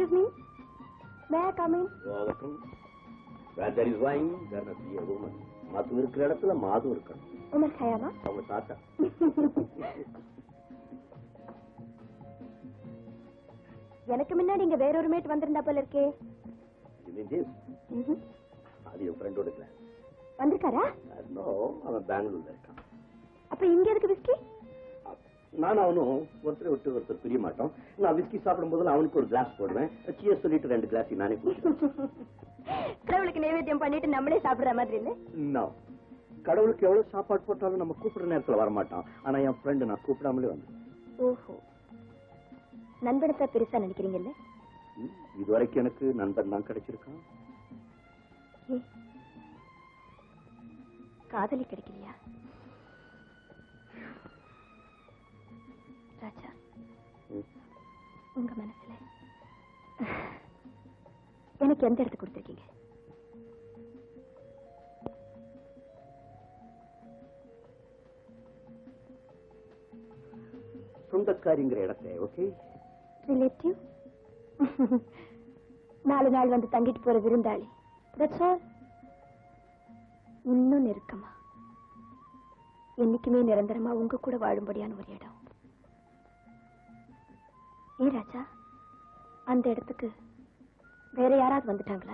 Excuse me may come in Welcome. Where there is wine, there must be a woman. மது இருக்கிற இடத்துல மாது இருக்கணும் உமர் கயாமா அவங்க தாத்தா எனக்கு முன்னாடி இங்க வேற ஒரு மேட் வந்திருந்தா போல இருக்கே You mean this? ம்ஹும். அது என் ஃப்ரெண்டோட கிளாஸ் வந்திருக்காரா நோ அவன் பெங்களூர்ல இருக்கான் அப்ப இங்க எதுக்கு விஸ்கி நான் அவனும் ஒருத்தர் விட்டு ஒருத்தர் பிரிய மாட்டோம் நான் விஸ்கி சாப்பிடும் போது அவனுக்கு ஒரு கிளாஸ் போடுவேன் சியர் சொல்லிட்டு ரெண்டு கிளாஸ் நானே குடிச்சிடுவேன் கடவுளுக்கு நைவேத்தியம் பண்ணிட்டு நம்மளே சாப்பிடுற மாதிரி இல்ல No. கடவுளுக்கு எவ்வளவு சாப்பாடு போட்டாலும் நம்ம கூப்பிடுற நேரத்துல வரமாட்டான் ஆனா என் ஃப்ரெண்டு நான் கூப்பிடாமலே வந்து ஓஹோ நண்பனத்தை பெருசா நினைக்கிறீங்கல்ல இது வரைக்கும் எனக்கு நண்பன் தான் கிடைச்சிருக்கான் ஏ காதலி கிடைக்கலையா ராஜா ம். உங்க மனசுல எனக்கு எந்த இடத்து கொடுத்துருக்கீங்க சொந்தக்காரிங்கிற இடத்தை ஓகே ரிலேட்டிவ் நாலு நாள் வந்து தங்கிட்டு போற விருந்தாளி தட்ஸ் ஆல் இன்னும் நெருக்கமா என்னைக்குமே நிரந்தரமா உங்க கூட வாழும்படியான ஒரு இடம் ஏ ராஜா அந்த இடத்துக்கு வேற யாராவது வந்துட்டாங்களா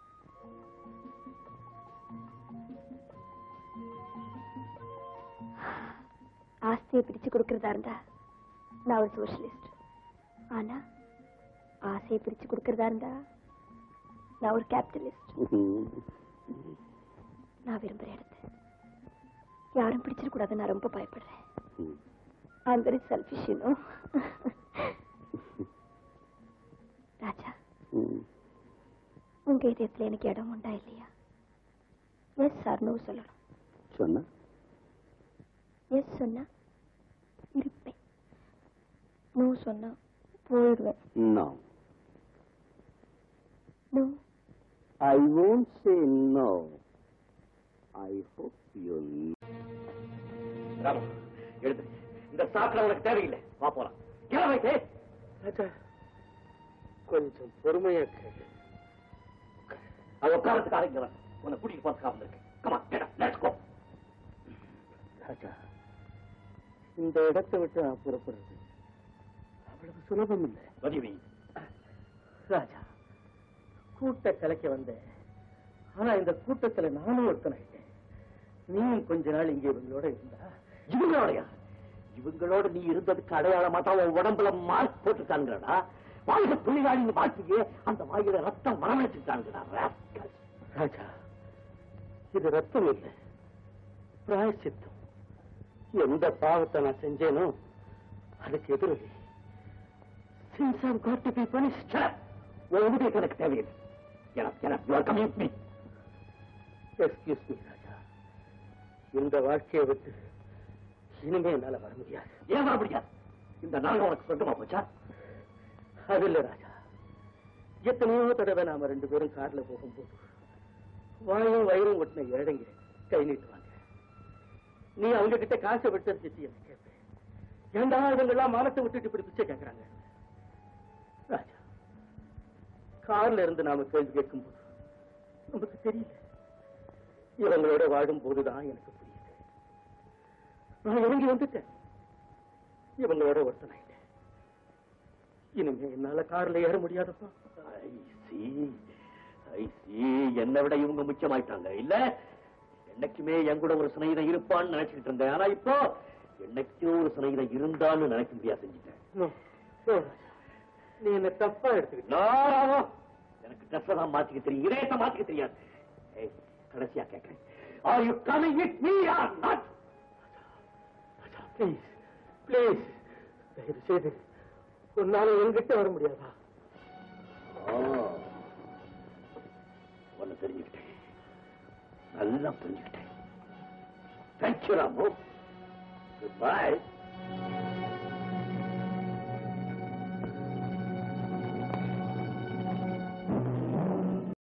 ஆஸ்தியை பிரிச்சு கொடுக்கறதா இருந்தா நான் ஒரு சோஷலிஸ்ட் ஆனா ஆசையை பிரிச்சு கொடுக்கறதா இருந்தா நான் ஒரு கேபிட்டலிஸ்ட் நான் விரும்புற இடத்தை யாரும் பிடிச்சிடக்கூடாது நான் ரொம்ப பயப்படுறேன் I'm very selfish, you know. ராஜா உங்க இதயத்துல எனக்கு இடம் உண்டா இல்லையா எஸ் சார் நோ சொல்லணும் சொன்ன எஸ் சொன்னா இருப்பேன் நோ சொன்னா போயிடுவேன் no no I won't say no I hope you Ramu எழுது இந்த சாக்கடை உனக்கு தேவையில்லை வா போலாம் கிளம்பிட்டு கொஞ்சம் பொறுமையா கேளு அது உட்காரத்துக்கு ஆரம்பிக்கிறேன் உன்னை கூட்டிட்டு போறதுக்காக வந்திருக்கு கமா லெட்ஸ் கோ ராஜா இந்த இடத்தை விட்டு நான் புறப்படுறது அவ்வளவு சுலபம் இல்லை what do you mean ராஜா கூட்ட கலைக்க வந்தேன் ஆனா இந்த கூட்டத்துல நானும் ஒருத்தனாயிட்டேன் நீயும் கொஞ்ச நாள் இங்கே இவங்களோட இருந்தா இவங்களோடயா இவங்களோட நீ இருந்ததுக்கு அடையாளமா தான் உன் உடம்புல மார்க் போட்டுட்டாங்கடா வாயில புள்ளிகாலிங்க வாட்டியே அந்த வாயில ரத்தம் வரவழைச்சுட்டாங்கடா rascals. ராஜா இது ரத்தம் இல்லை பிராயசித்தம் எந்த பாவத்தை நான் செஞ்சேனோ அதுக்கு எதிரொலி Since I've got to be punished, shut up. உன் உதவிக்கு எனக்கு தேவையில்லை Get up, get up. You are coming with me. Excuse me Raja இந்த வாழ்க்கையை விட்டு இனிமே என்னால வர முடியாது ஏன் வர முடியாது இந்த நாள் உனக்கு சொந்தமா போச்சா அது இல்ல ராஜா எத்தனையோ தடவை நாம ரெண்டு பேரும் கார்ல போகும்போது வாயும் வயிறும் ஒட்டின ஏழைங்க கை நீட்டுவாங்க நீ அவங்க கிட்ட காசை விட்டு சித்தி எனக்கு கேட்பேன் ஏண்டா இவங்கெல்லாம் மானத்தை விட்டுட்டு இப்படி பிச்சை கேட்கறாங்க ராஜா கார்ல இருந்து நாம கேள்வி கேட்கும்போது நமக்கு தெரியல இவங்களோட வாழும் போதுதான் எனக்கு புரியுது நான் இறங்கி வந்துட்டேன் இவங்களோட ஒருத்தனாயிட்டேன் இனிமே என்னால கார்ல ஏற முடியாதப்பா ஐ see ஐ see என்னை விட இவங்க முக்கியமாயிட்டாங்க இல்ல என்னைக்குமே என் கூட ஒரு சிநேகிதன் இருப்பான்னு நினைச்சிட்டு இருந்தேன் ஆனா இப்போ என்னைக்கும் ஒரு சிநேகிதன் இருந்தான்னு நினைக்க முடியாது செஞ்சுட்டேன் No, no, ராஜா. நீ என்ன தப்பா எடுத்துக்கிட்ட நாராவோ எனக்கு ட்ரெஸ் தான் மாத்திக்க தெரியும் இதயத்தை மாத்திக்க தெரியாது ஏய், கடைசியா கேட்கிறேன் are you coming with me or not please please தயவு செய்து உன்னால என்கிட்ட வர முடியாதா ஒன்னு தெரிஞ்சுக்கிட்டேன் நல்லா புரிஞ்சுக்கிட்டேன் தேங்க்யூ ராமு குட் பை